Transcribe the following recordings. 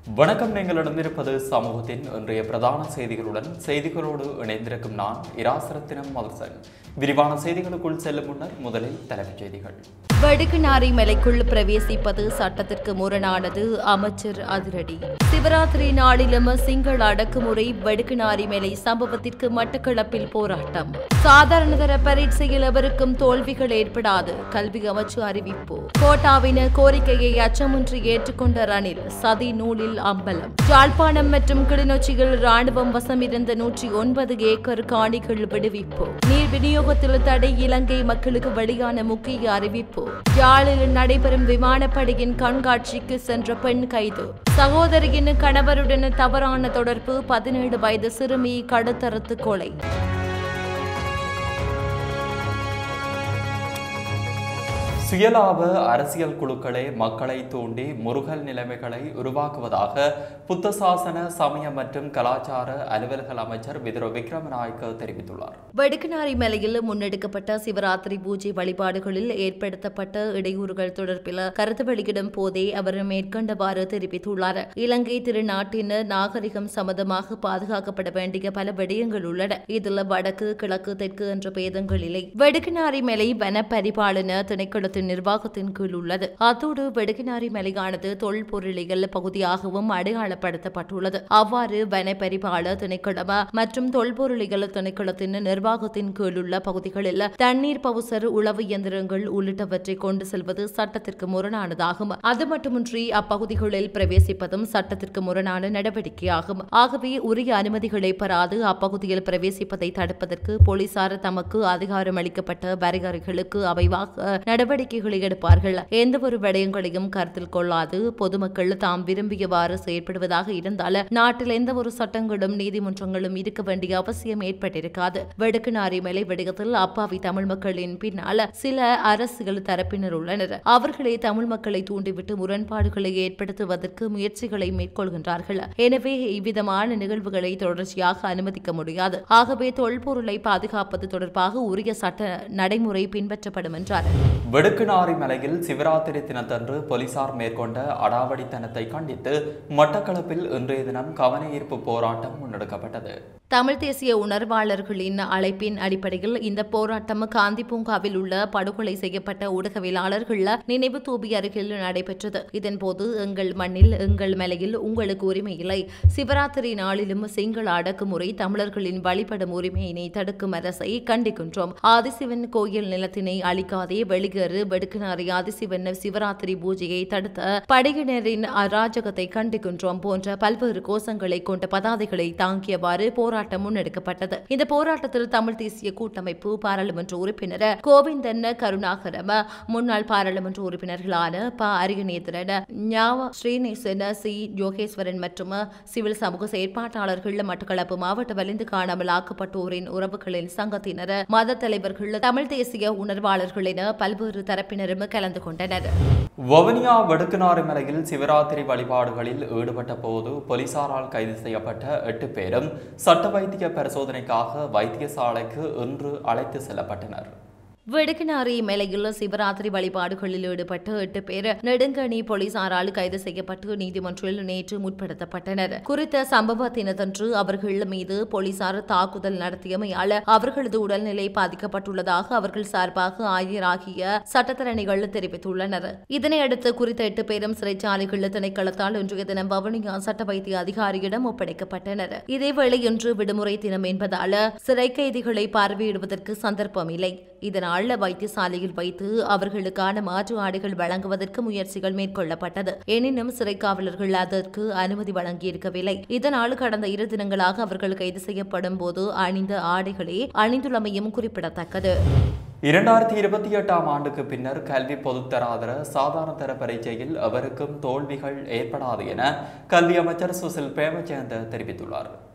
வணக்கம் நீங்கள் இணைந்திருப்பது சமூகத்தின் இன்றைய பிரதான செய்திகளுடன் செய்திகளோடு இணைந்திருக்கும் நான் இராசரத்தினம் மதுசன் விரிவான செய்திகளுக்குள் செல்லும் முன்னர் முதலில் தலைப்புச் செய்திகள் வடுக்குநாரி மலைக்குள் பிரவேசிப்பது சட்டத்திற்கு முரணானது அமைச்சர் அதிரடி சிவராத்திரி நாளிலும் சிங்கள அடக்குமுறை வடுக்குநாரி மலை சம்பவத்திற்கு மட்டக்களப்பில் போராட்டம் சாதாரணதர பரீட்சையில் எவருக்கும் தோல்விகள் ஏற்படாது கல்வி அமைச்சு அறிவிப்பு கோட்டாவின் கோரிக்கையை அச்சமின்றி ஏற்றுக்கொண்ட ரணில் சதி நூலில் அம்பலம் யாழ்ப்பாணம் மற்றும் கிளிநொச்சியில் ராணுவம் வசமிருந்த நூற்றி ஒன்பது ஏக்கர் காணிகள் விடுவிப்பு நீர் விநியோகத்தில் தடை இலங்கை மக்களுக்கு வெளியான முக்கிய அறிவிப்பு யாழில் நடைபெறும் விமானப்படையின் கண்காட்சிக்கு சென்ற பெண் கைது சகோதரியின் கணவருடன் தவறான தொடர்பு பதினேழு வயது சிறுமி கடுத்தறுத்து கொலை சுயலாப அரசியல் குழுக்களே மக்களை தூண்டி முருகல் நிலைமைகளை உருவாக்குவதாக புத்த சாசன சமய மற்றும் கலாச்சார அலுவல்கள் அமைச்சர் விதுர விக்ரமநாயக்க தெரிவித்துள்ளார் வடுக்குநாரி மலையில் முன்னெடுக்கப்பட்ட சிவராத்திரி பூஜை வழிபாடுகளில் ஏற்படுத்தப்பட்ட இடையூறுகள் தொடர்பில் கருத்து வெளியிடும் போதே அவர் மேற்கண்டவாறு தெரிவித்துள்ளார் இலங்கை திருநாட்டின் நாகரிகம் சம்பந்தமாக பாதுகாக்கப்பட வேண்டிய பல விடயங்கள் உள்ளன இதில் வடக்கு கிழக்கு தெற்கு என்ற பேதங்கள் இல்லை வடுக்குநாரி மலை வன பரிபாலன திணைக்களத்தின் நிர்வாகத்தின் கீழ் உள்ளது அத்தோடு வெடுக்கினாரி மலையானது தொல்பொருளியல் பகுதியாகவும் அடையாளப்படுத்தப்பட்டுள்ளது அவ்வாறு வன பரிபால திணைக்களம் மற்றும் தொல்பொருளியல் திணைக்களத்தின் நிர்வாகத்தின் கீழ் உள்ள பகுதிகளில் தண்ணீர் பவுசர் உளவு இயந்திரங்கள் உள்ளிட்டவற்றை கொண்டு செல்வது சட்டத்திற்கு முரணானதாகும் அது மட்டுமின்றி அப்பகுதிகளில் பிரவேசிப்பதும் சட்டத்திற்கு முரணான நடவடிக்கையாகும் ஆகவே உரிய அனுமதிகளை பெறாது அப்பகுதியில் பிரவேசிப்பதை தடுப்பதற்கு போலீசார் தமக்கு அதிகாரம் அளிக்கப்பட்ட வரையறைகளுக்கு அமைவாக நடவடிக்கைகளை எடுப்பார்கள் எந்த ஒரு விடயங்களையும் கருத்தில் கொள்ளாது பொதுமக்கள் தாம் விரும்பியவாறு செயற்படுவதாக இருந்தால் நாட்டில் எந்த ஒரு சட்டங்களும் நீதிமன்றங்களும் இருக்க வேண்டிய அவசியம் ஏற்பட்டிருக்காது வெடுக்குநாரி மலை விடயத்தில் அப்பாவி தமிழ் மக்களின் பின்னால் சில அரசியல் தரப்பினர் உள்ளனர் அவர்களே தமிழ் மக்களை தூண்டிவிட்டு முரண்பாடுகளை ஏற்படுத்துவதற்கு முயற்சிகளை மேற்கொள்கின்றார்கள் எனவே இவ்விதமான நிகழ்வுகளை தொடர்ச்சியாக அனுமதிக்க முடியாது ஆகவே தொல்பொருளை பாதுகாப்பது தொடர்பாக உரிய சட்ட நடைமுறை பின்பற்றப்படும் என்றார் வெடுக்குநாரி மலையில் சிவராத்திரி தினத்தன்று போலீசார் மேற்கொண்ட அடாவடித்தனத்தை கண்டித்து மட்டக்களப்பில் இன்றைய தினம் கவன ஈர்ப்பு போராட்டம் முன்னெடுக்கப்பட்டது தமிழ் தேசிய உணர்வாளர்களின் அழைப்பின் அடிப்படையில் இந்த போராட்டம் காந்தி பூங்காவில் உள்ள படுகொலை செய்யப்பட்ட ஊடகவியலாளர்கள் நினைவு தூபி அருகில் நடைபெற்றது இதன்போது எங்கள் மண்ணில் எங்கள் மலையில் உங்களுக்கு உரிமை இல்லை சிவராத்திரி நாளிலும் சிங்கள அடக்குமுறை தமிழர்களின் வழிபடும் உரிமையினை தடுக்கும் அரசை கண்டிக்கின்றோம் ஆதிசிவன் கோயில் நிலத்தினை அழிக்காதே வெளியேறு வெடுக்கினாரி ஆதிசிவன் சிவராத்திரி பூஜையை தடுத்த படையினரின் அராஜகத்தை கண்டிக்கின்றோம் போன்ற பல்வேறு கோஷங்களை கொண்ட பதாதைகளை தாங்கியவாறு போராட்டம் முன்னெடுக்கப்பட்டது இந்த போராட்டத்தில் தமிழ் தேசிய கூட்டமைப்பு பாராளுமன்ற உறுப்பினர் கோவிந்தன் கருணாகரம் முன்னாள் பாராளுமன்ற உறுப்பினர்களான ப அரியநேந்திரன் ஞாவ ஸ்ரீநேசன் சி யோகேஸ்வரன் மற்றும் சிவில் சமூக செயற்பாட்டாளர்கள் மட்டக்களப்பு மாவட்ட வலிந்து காணாமல் ஆக்கப்பட்டோரின் உறவுகளின் சங்கத்தினர் மத தலைவர்கள் தமிழ் தேசிய உணர்வாளர்கள் என பல்வேறு தரப்பினரும் கலந்து கொண்டனர் வவுனியா வடுக்குநாறு மலையில் சிவராத்திரி வழிபாடுகளில் ஈடுபட்ட போது போலீசாரால் கைது செய்யப்பட்ட எட்டு பேரும் சட்ட வைத்திய பரிசோதனைக்காக வைத்தியசாலைக்கு இன்று அழைத்து செல்லப்பட்டனர் வெடுக்கினாரி மலையில் சிவராத்திரி வழிபாடுகளில் ஈடுபட்ட எட்டு பேர் நெடுங்கணி போலீசாரால் கைது செய்யப்பட்டு நீதிமன்றில் நேற்று முற்படுத்தப்பட்டனர் குறித்த சம்பவத்தினதன்று அவர்கள் மீது போலீசார் தாக்குதல் நடத்தியமையால் அவர்களது உடல்நிலை பாதிக்கப்பட்டுள்ளதாக அவர்கள் சார்பாக ஆஜராகிய சட்டத்தரணிகள் தெரிவித்துள்ளனர் இதனையடுத்து குறித்த எட்டு பேரும் சிறைச்சாலைகள் திணைக்களத்தால் இன்றைய தினம் வவுனியா சட்ட வைத்திய அதிகாரியிடம் ஒப்படைக்கப்பட்டனர் இதேவேளை இன்று விடுமுறை தினம் என்பதால் சிறை கைதிகளை பார்வையிடுவதற்கு சந்தர்ப்பம் இல்லை இதனால் வைத்தியசாலையில் வைத்து அவர்களுக்கான மாற்று ஆடைகள் வழங்குவதற்கு முயற்சிகள் மேற்கொள்ளப்பட்டது எனினும் சிறை காவலர்கள் அதற்கு அனுமதி வழங்கியிருக்கவில்லை இதனால் கடந்த இரு தினங்களாக அவர்கள் கைது செய்யப்படும் போது அணிந்த ஆடைகளே அணிந்துள்ளமையும் குறிப்பிடத்தக்கது இரண்டாயிரத்தி இருபத்தி எட்டாம் ஆண்டுக்கு பின்னர் கல்வி பொதுத்தராதர சாதாரண தர பரீட்சையில் எவருக்கும் தோல்விகள் ஏற்படாது என கல்வி அமைச்சர் சுசில் பிரேமச்சந்த தெரிவித்துள்ளார்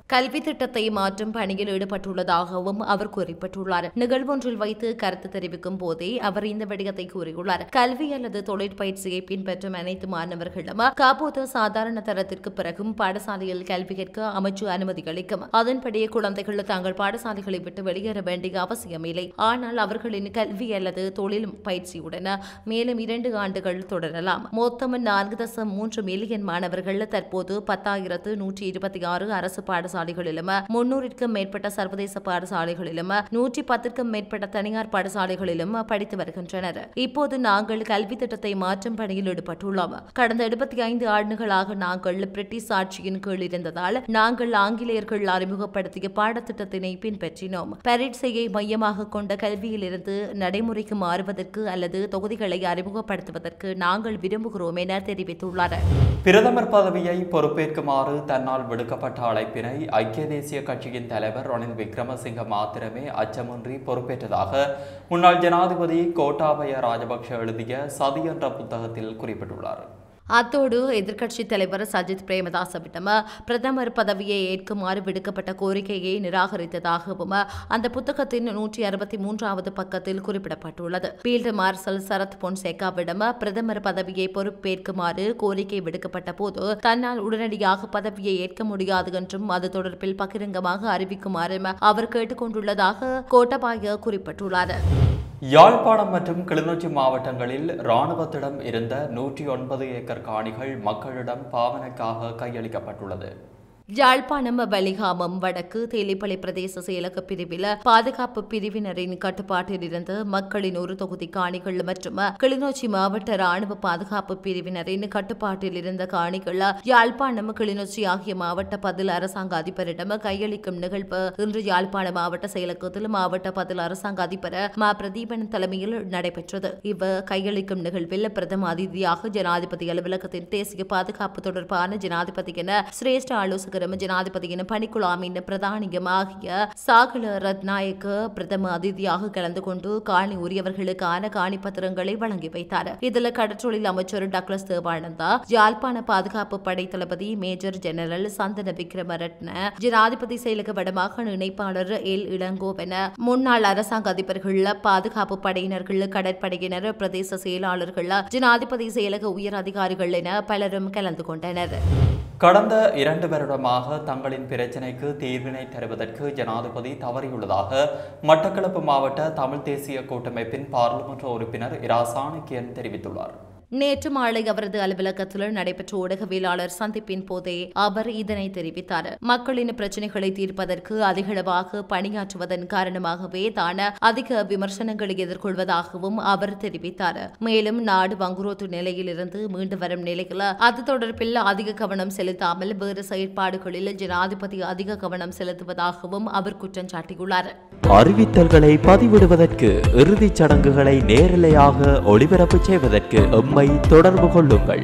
கல்வி திட்டத்தை மாற்றும் பணியில் ஈடுபட்டுள்ளதாகவும் அவர் குறிப்பிட்டுள்ளார் நிகழ்வொன்றில் வைத்து கருத்து தெரிவிக்கும் போதே அவர் இந்த விடயத்தை கூறியுள்ளார் கல்வி அல்லது தொழிற்பயிற்சியை பின்பற்றும் அனைத்து மாணவர்களும் காப்போது சாதாரண தரத்திற்கு பிறகும் பாடசாலையில் கல்வி கற்க அமைச்சு அனுமதி அளிக்கும் அதன்படி குழந்தைகள் தங்கள் பாடசாலைகளை விட்டு வெளியேற வேண்டிய அவசியமில்லை ஆனால் அவர்களின் கல்வி அல்லது தொழில் பயிற்சியுடன் மேலும் இரண்டு ஆண்டுகள் தொடரலாம் மொத்தம் நான்கு தசம் மூன்று மில்லியன் மாணவர்கள் தற்போது பத்தாயிரத்து நூற்றி இருபத்தி ஆறு அரசு பாடசாலைகளிலும் முன்னூறிற்கும் மேற்பட்ட சர்வதேச பாடசாலைகளிலும் நூற்றி பத்திற்கும் மேற்பட்ட தனியார் பாடசாலைகளிலும் படித்து வருகின்றனர் இப்போது நாங்கள் கல்வி திட்டத்தை மாற்றும் பணியில் ஈடுபட்டுள்ளோம் கடந்த எழுபத்தி ஐந்து ஆண்டுகளாக நாங்கள் பிரிட்டிஷ் ஆட்சியின் கீழ் இருந்ததால் நாங்கள் ஆங்கிலேயர்கள் அறிமுகப்படுத்திய பாடத்திட்டத்தினை பின்பற்றினோம் பரீட்சையை மையமாக கொண்ட கல்வியிலிருந்து நடைமுறைக்கு மாறுவதற்கு அல்லது தொகுதிகளை அறிமுகப்படுத்துவதற்கு நாங்கள் விரும்புகிறோம் என தெரிவித்துள்ளார் பிரதமர் பதவியை பொறுப்பேற்குமாறு தன்னால் விடுக்கப்பட்ட அழைப்பினை ஐக்கிய தேசிய கட்சியின் தலைவர் ரணில் விக்ரமசிங்க மாத்திரமே அச்சமின்றி பொறுப்பேற்றதாக முன்னாள் ஜனாதிபதி கோட்டாபய ராஜபக்ஷ எழுதிய சதி என்ற புத்தகத்தில் குறிப்பிட்டுள்ளார் அத்தோடு எதிர்க்கட்சித் தலைவர் சஜித் பிரேமதாசவிடம் பிரதமர் பதவியை ஏற்குமாறு விடுக்கப்பட்ட கோரிக்கையை நிராகரித்ததாகவும் அந்த புத்தகத்தின் நூற்றி அறுபத்தி மூன்றாவது பக்கத்தில் குறிப்பிடப்பட்டுள்ளது ஃபீல்டு மார்ஷல் சரத் பொன்சேகாவிடம் பிரதமர் பதவியை பொறுப்பேற்குமாறு கோரிக்கை விடுக்கப்பட்ட போது தன்னால் உடனடியாக பதவியை ஏற்க முடியாது என்றும் அது தொடர்பில் பகிரங்கமாக அறிவிக்குமாறும் அவர் கேட்டுக்கொண்டுள்ளதாக கோட்டபாய குறிப்பிட்டுள்ளார் யாழ்ப்பாணம் மற்றும் கிளிநொச்சி மாவட்டங்களில் இராணுவத்திடம் இருந்த நூற்றி ஒன்பது ஏக்கர் காணிகள் மக்களிடம் பாவனைக்காக கையளிக்கப்பட்டுள்ளது யாழ்ப்பாணம் வலிகாமம் வடக்கு தேலிப்பளை பிரதேச செயலக பிரிவில் பாதுகாப்பு பிரிவினரின் கட்டுப்பாட்டில் இருந்த மக்களின் ஒரு தொகுதி காணிகள் மற்றும் கிளிநொச்சி மாவட்ட ராணுவ பாதுகாப்பு பிரிவினரின் கட்டுப்பாட்டில் இருந்த காணிகள் யாழ்ப்பாணம் கிளிநொச்சி ஆகிய மாவட்ட பதில் அரசாங்க அதிபரிடம் கையளிக்கும் நிகழ்வு இன்று யாழ்ப்பாண மாவட்ட செயலகத்தில் மாவட்ட பதில் அரசாங்க அதிபர் மா பிரதீபன் தலைமையில் நடைபெற்றது இவ் கையளிக்கும் நிகழ்வில் பிரதம அதிதியாக ஜனாதிபதி அலுவலகத்தின் தேசிய பாதுகாப்பு தொடர்பான ஜனாதிபதியின் சிரேஷ்ட ஆலோசகரும் ஜனாதிபதியின் பணிக்குழாமின் பிரதானியம் ஆகிய சாகல ரத்நாயக்க பிரதம அதிதியாக கலந்து கொண்டு காணி உரியவர்களுக்கான காணி பத்திரங்களை வழங்கி வைத்தார் இதில் கடற்றொழில் அமைச்சர் டக்ளஸ் தேவானந்தா யாழ்ப்பாண பாதுகாப்பு படை தளபதி மேஜர் ஜெனரல் சந்தன விக்ரமரட்ன ஜனாதிபதி செயலக வடமாகாண இணைப்பாளர் எல் இளங்கோவன முன்னாள் அரசாங்க அதிபர்கள் பாதுகாப்பு படையினர்கள் கடற்படையினர் பிரதேச செயலாளர்கள் ஜனாதிபதி செயலக உயர் அதிகாரிகள் என பலரும் கலந்து கொண்டனர் கடந்த இரண்டு வருடமாக தங்களின் பிரச்சினைக்கு தீர்வினை தருவதற்கு ஜனாதிபதி தவறியுள்ளதாக மட்டக்களப்பு மாவட்ட தமிழ் தேசிய கூட்டமைப்பின் பாராளுமன்ற உறுப்பினர் இரா சாணக்கியன் தெரிவித்துள்ளார் நேற்று மாலை அவரது அலுவலகத்தில் நடைபெற்ற ஊடகவியலாளர் சந்திப்பின் போதே அவர் இதனை தெரிவித்தார் மக்களின் பிரச்சினைகளை தீர்ப்பதற்கு அதிகளவாக பணியாற்றுவதன் காரணமாகவே தான் அதிக விமர்சனங்களை எதிர்கொள்வதாகவும் அவர் தெரிவித்தார் மேலும் நாடு வங்குரோத்து நிலையிலிருந்து மீண்டு வரும் நிலையில் அது தொடர்பில் அதிக கவனம் செலுத்தாமல் வேறு செயற்பாடுகளில் ஜனாதிபதி அதிக கவனம் செலுத்துவதாகவும் அவர் குற்றம் சாட்டியுள்ளார் அறிவித்தல்களை பதிவிடுவதற்கு இறுதிச் சடங்குகளை நேரலையாக ஒளிபரப்பு செய்வதற்கு எம்மை தொடர்பு கொள்ளுங்கள்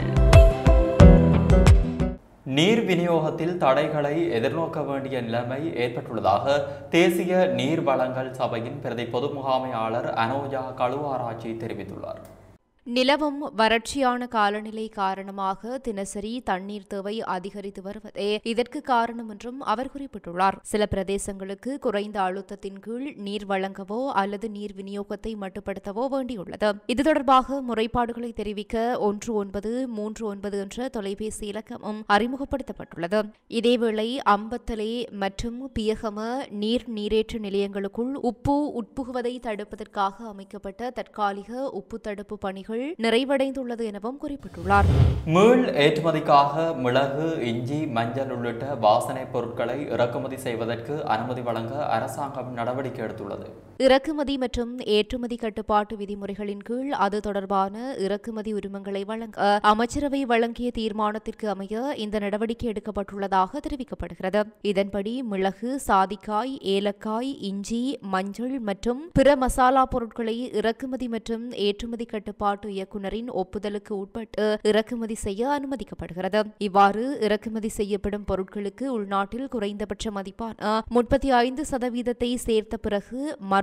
நீர் விநியோகத்தில் தடைகளை எதிர்நோக்க வேண்டிய நிலைமை ஏற்பட்டுள்ளதாக தேசிய நீர் வளங்கள் சபையின் பிரதி பொது முகாமையாளர் அனோஜா கழுவாராய்ச்சி தெரிவித்துள்ளார் நிலவும் வறட்சியான காலநிலை காரணமாக தினசரி தண்ணீர் தேவை அதிகரித்து வருவதே இதற்கு காரணம் என்றும் அவர் குறிப்பிட்டுள்ளார் சில பிரதேசங்களுக்கு குறைந்த அழுத்தத்தின் கீழ் நீர் வழங்கவோ அல்லது நீர் விநியோகத்தை மட்டுப்படுத்தவோ வேண்டியுள்ளது இது தொடர்பாக முறைப்பாடுகளை தெரிவிக்க ஒன்று ஒன்பது மூன்று ஒன்பது என்ற தொலைபேசி இலக்கமும் அறிமுகப்படுத்தப்பட்டுள்ளது இதேவேளை அம்பத்தலே மற்றும் பியகம நீர் நீரேற்று நிலையங்களுக்குள் உப்பு உட்புகுவதை தடுப்பதற்காக அமைக்கப்பட்ட தற்காலிக உப்பு தடுப்பு பணிகள் நிறைவடைந்துள்ளது எனவும் குறிப்பிட்டுள்ளார் மீள் ஏற்றுமதிக்காக மிளகு இஞ்சி மஞ்சள் உள்ளிட்ட வாசனைப் பொருட்களை இறக்குமதி செய்வதற்கு அனுமதி வழங்க அரசாங்கம் நடவடிக்கை எடுத்துள்ளது இறக்குமதி மற்றும் ஏற்றுமதி கட்டுப்பாட்டு விதிமுறைகளின் கீழ் அது தொடர்பான இறக்குமதி உரிமங்களை வழங்க அமைச்சரவை வழங்கிய தீர்மானத்திற்கு அமைய இந்த நடவடிக்கை எடுக்கப்பட்டுள்ளதாக தெரிவிக்கப்படுகிறது இதன்படி மிளகு சாதிக்காய் ஏலக்காய் இஞ்சி மஞ்சள் மற்றும் பிற மசாலா பொருட்களை இறக்குமதி மற்றும் ஏற்றுமதி கட்டுப்பாட்டு இயக்குநரின் ஒப்புதலுக்கு உட்பட்டு இறக்குமதி செய்ய அனுமதிக்கப்படுகிறது இவ்வாறு இறக்குமதி செய்யப்படும் பொருட்களுக்கு உள்நாட்டில் குறைந்தபட்ச மதிப்பான முப்பத்தி ஐந்து சதவீதத்தை சேர்த்த பிறகு மறு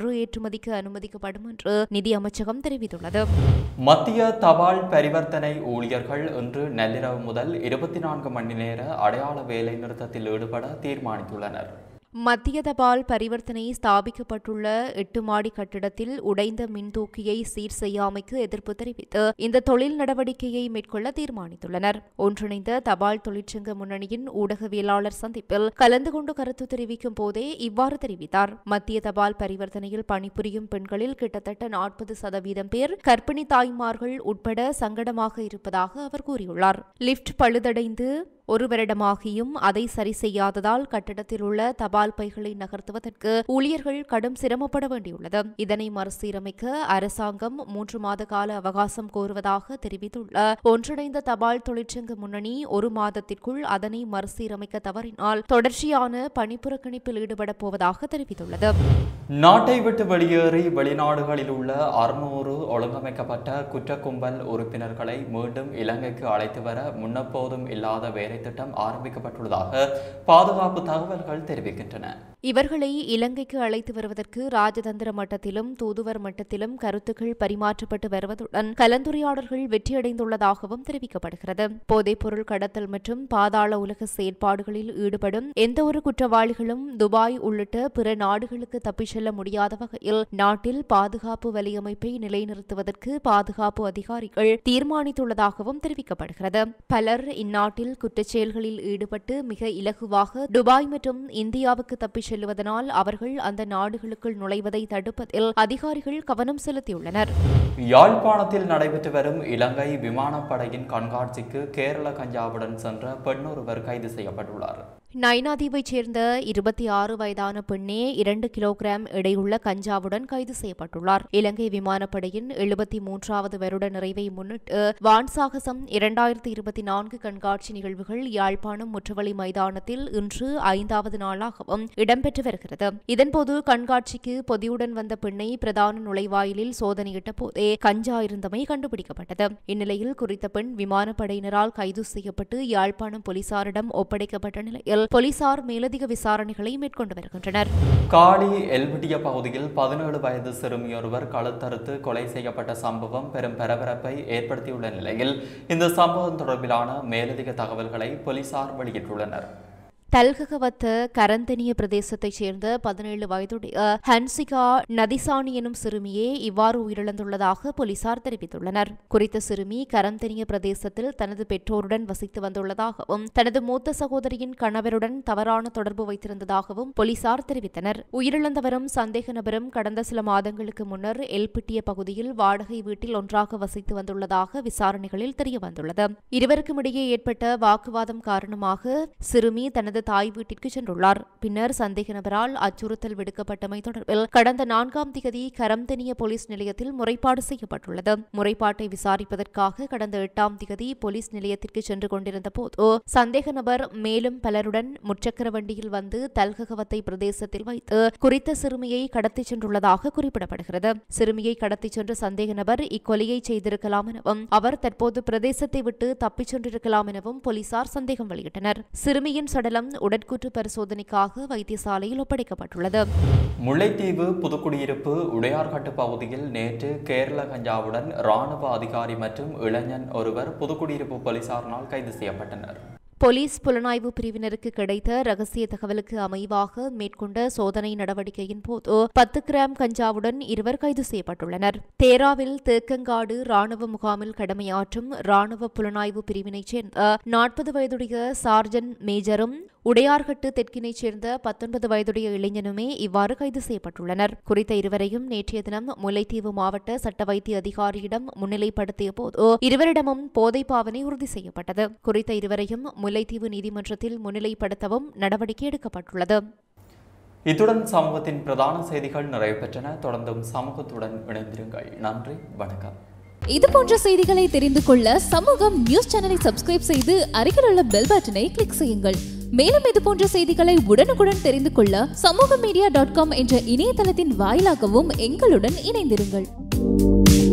மறு ஏற்றுமதிக்கு அனுமதிக்கப்படும் என்று நிதி அமைச்சகம் தெரிவித்துள்ளது மத்திய தபால் பரிவர்த்தனை ஊழியர்கள் இன்று நள்ளிரவு முதல் இருபத்தி நான்கு மணி நேர அடையாள வேலை நிறுத்தத்தில் ஈடுபட தீர்மானித்துள்ளனர் மத்திய தபால் பரிவர்த்தனை ஸ்தாபிக்கப்பட்டுள்ள எட்டு மாடி கட்டிடத்தில் உடைந்த மின்தூக்கியை சீர் செய்யாமைக்கு எதிர்ப்பு தெரிவித்து இந்த தொழில் நடவடிக்கையை மேற்கொள்ள தீர்மானித்துள்ளனர் ஒன்றிணைந்த தபால் தொழிற்சங்க முன்னணியின் ஊடகவியலாளர் சந்திப்பில் கலந்து கொண்டு கருத்து தெரிவிக்கும் போதே இவ்வாறு தெரிவித்தார் மத்திய தபால் பரிவர்த்தனையில் பணிபுரியும் பெண்களில் கிட்டத்தட்ட நாற்பது சதவீதம் பேர் கர்ப்பிணி தாய்மார்கள் உட்பட சங்கடமாக இருப்பதாக அவர் கூறியுள்ளார் லிப்ட் பழுதடைந்து ஒரு வருடமாகியும் அதை சரி செய்யாததால் கட்டடத்தில் உள்ள தபால் பைகளை நகர்த்துவதற்கு ஊழியர்கள் கடும் சிரமப்பட வேண்டியுள்ளது இதனை மறுசீரமைக்க அரசாங்கம் மூன்று மாத கால அவகாசம் கோருவதாக தெரிவித்துள்ள ஒன்றிணைந்த தபால் தொழிற்சங்க முன்னணி ஒரு மாதத்திற்குள் அதனை மறுசீரமைக்க தவறினால் தொடர்ச்சியான பணிப்புறக்கணிப்பில் ஈடுபடப் போவதாக தெரிவித்துள்ளது நாட்டை விட்டு வெளியேறி வெளிநாடுகளில் உள்ள அறுநூறு ஒழுங்கமைக்கப்பட்ட குற்ற கும்பல் உறுப்பினர்களை மீண்டும் இலங்கைக்கு அழைத்து வர முன்னெப்போதும் இல்லாத வேலை திட்டம் ஆரம்பிக்கப்பட்டுள்ளதாக பாதுகாப்பு தகவல்கள் தெரிவிக்கின்றன இவர்களை இலங்கைக்கு அழைத்து வருவதற்கு ராஜதந்திர மட்டத்திலும் தூதுவர் மட்டத்திலும் கருத்துக்கள் பரிமாற்றப்பட்டு வருவதுடன் கலந்துரையாடல்கள் வெற்றியடைந்துள்ளதாகவும் தெரிவிக்கப்படுகிறது போதைப்பொருள் கடத்தல் மற்றும் பாதாள உலக செயற்பாடுகளில் ஈடுபடும் எந்தவொரு குற்றவாளிகளும் துபாய் உள்ளிட்ட பிற நாடுகளுக்கு தப்பிச் செல்ல முடியாத வகையில் நாட்டில் பாதுகாப்பு வலையமைப்பை நிலைநிறுத்துவதற்கு பாதுகாப்பு அதிகாரிகள் தீர்மானித்துள்ளதாகவும் தெரிவிக்கப்படுகிறது பலர் இந்நாட்டில் குற்றச்செயல்களில் ஈடுபட்டு மிக இலகுவாக துபாய் மற்றும் இந்தியாவுக்கு தப்பிச் செல்லுவதனால் அவர்கள் அந்த நாடுகளுக்குள் நுழைவதை தடுப்பதில் அதிகாரிகள் கவனம் செலுத்தியுள்ளனர் யாழ்ப்பாணத்தில் நடைபெற்று வரும் இலங்கை விமானப்படையின் கண்காட்சிக்கு கேரள கஞ்சாவுடன் சென்ற பெண்ணொருவர் கைது செய்யப்பட்டுள்ளார் நைனாதீவைச் சேர்ந்த இருபத்தி ஆறு வயதான பெண்ணே இரண்டு கிலோகிராம் எடையுள்ள கஞ்சாவுடன் கைது செய்யப்பட்டுள்ளார் இலங்கை விமானப்படையின் எழுபத்தி மூன்றாவது வருட நிறைவை முன்னிட்டு வான் சாகசம் இரண்டாயிரத்தி இருபத்தி நான்கு கண்காட்சி நிகழ்வுகள் யாழ்ப்பாணம் முற்றுவலி மைதானத்தில் இன்று ஐந்தாவது நாளாகவும் இடம்பெற்று வருகிறது இதன்போது கண்காட்சிக்கு பொதியுடன் வந்த பெண்ணை பிரதான நுழைவாயிலில் சோதனையிட்ட போதே கஞ்சா இருந்தமை கண்டுபிடிக்கப்பட்டது இந்நிலையில் குறித்த பெண் விமானப்படையினரால் கைது செய்யப்பட்டு யாழ்ப்பாணம் போலீசாரிடம் ஒப்படைக்கப்பட்ட நிலையில் போலீசார் மேலதிக விசாரணைகளை மேற்கொண்டு வருகின்றனர் காளி எல்விட்டிய பகுதியில் பதினேழு வயது சிறுமியொருவர் கழுத்தறுத்து கொலை செய்யப்பட்ட சம்பவம் பெரும் பரபரப்பை ஏற்படுத்தியுள்ள நிலையில் இந்த சம்பவம் தொடர்பிலான மேலதிக தகவல்களை போலீசார் வெளியிட்டுள்ளனர் தல்ககவத்த கரந்தனிய பிரதேசத்தைச் சேர்ந்த பதினேழு வயதுடைய ஹன்சிகா நதிசானி எனும் சிறுமியே இவ்வாறு உயிரிழந்துள்ளதாக போலீசார் தெரிவித்துள்ளனர் குறித்த சிறுமி கரந்தனிய பிரதேசத்தில் தனது பெற்றோருடன் வசித்து வந்துள்ளதாகவும் தனது மூத்த சகோதரியின் கணவருடன் தவறான தொடர்பு வைத்திருந்ததாகவும் போலீசார் தெரிவித்தனர் உயிரிழந்தவரும் சந்தேக நபரும் கடந்த சில மாதங்களுக்கு முன்னர் எல்பிட்டிய பகுதியில் வாடகை வீட்டில் ஒன்றாக வசித்து வந்துள்ளதாக விசாரணைகளில் தெரியவந்துள்ளது இருவருக்கும் இடையே ஏற்பட்ட வாக்குவாதம் காரணமாக சிறுமி தனது தாய் வீட்டிற்கு சென்றுள்ளார் பின்னர் சந்தேக நபரால் அச்சுறுத்தல் விடுக்கப்பட்டமை தொடர்பில் கடந்த நான்காம் திகதி கரம்தனிய போலீஸ் நிலையத்தில் முறைப்பாடு செய்யப்பட்டுள்ளது முறைப்பாட்டை விசாரிப்பதற்காக கடந்த எட்டாம் திகதி போலீஸ் நிலையத்திற்கு சென்று கொண்டிருந்த போது சந்தேக நபர் மேலும் பலருடன் முச்சக்கர வண்டியில் வந்து தல்ககவத்தை பிரதேசத்தில் வைத்து குறித்த சிறுமியை கடத்திச் சென்றுள்ளதாக குறிப்பிடப்படுகிறது சிறுமியை கடத்திச் சென்ற சந்தேக நபர் இக்கொலையை செய்திருக்கலாம் எனவும் அவர் தற்போது பிரதேசத்தை விட்டு தப்பிச் சென்றிருக்கலாம் எனவும் போலீசார் சந்தேகம் வெளியிட்டனர் சிறுமியின் சடலம் உடற்கூற்று பரிசோதனைக்காக வைத்தியசாலையில் ஒப்படைக்கப்பட்டுள்ளது முல்லைத்தீவு புதுக்குடியிருப்பு உடையார்கட்டு பகுதியில் நேற்று கேரள கஞ்சாவுடன் ராணுவ அதிகாரி மற்றும் இளைஞன் ஒருவர் புதுக்குடியிருப்பு போலீசாரினால் கைது செய்யப்பட்டனர் போலீஸ் புலனாய்வு பிரிவினருக்கு கிடைத்த ரகசிய தகவலுக்கு அமைவாக மேற்கொண்ட சோதனை நடவடிக்கையின் போது பத்து கிராம் கஞ்சாவுடன் இருவர் கைது செய்யப்பட்டுள்ளனர் தேராவில் தேக்கங்காடு ராணுவ முகாமில் கடமையாற்றும் ராணுவ புலனாய்வு பிரிவினைச் சேர்ந்த நாற்பது வயதுடைய சார்ஜன் மேஜரும் உடையார்கட்டு தெற்கினைச் சேர்ந்த பத்தொன்பது வயதுடைய இளைஞனுமே இவ்வாறு கைது செய்யப்பட்டுள்ளனர் குறித்த இருவரையும் நேற்றைய தினம் முல்லைத்தீவு மாவட்ட சட்ட வைத்திய அதிகாரியிடம் முன்னிலைப்படுத்திய போது இருவரிடமும் போதை பாவனை உறுதி செய்யப்பட்டது குறித்த இருவரையும் முல்லைத்தீவு நீதிமன்றத்தில் முன்னிலைப்படுத்தவும் நடவடிக்கை எடுக்கப்பட்டுள்ளது இத்துடன் சமூகத்தின் பிரதான செய்திகள் நிறைவு பெற்றன தொடர்ந்தும் சமூகத்துடன் இணைந்திருங்கள் நன்றி வணக்கம் இது போன்ற செய்திகளை தெரிந்து கொள்ள சமூகம் நியூஸ் சேனலை சப்ஸ்கிரைப் செய்து அருகில் உள்ள பெல் பட்டனை கிளிக் செய்யுங்கள் மேலும் இது போன்ற செய்திகளை உடனுக்குடன் தெரிந்து கொள்ள சமூக மீடியா டாட் காம் என்ற இணையதளத்தின் வாயிலாகவும் எங்களுடன் இணைந்திருங்கள்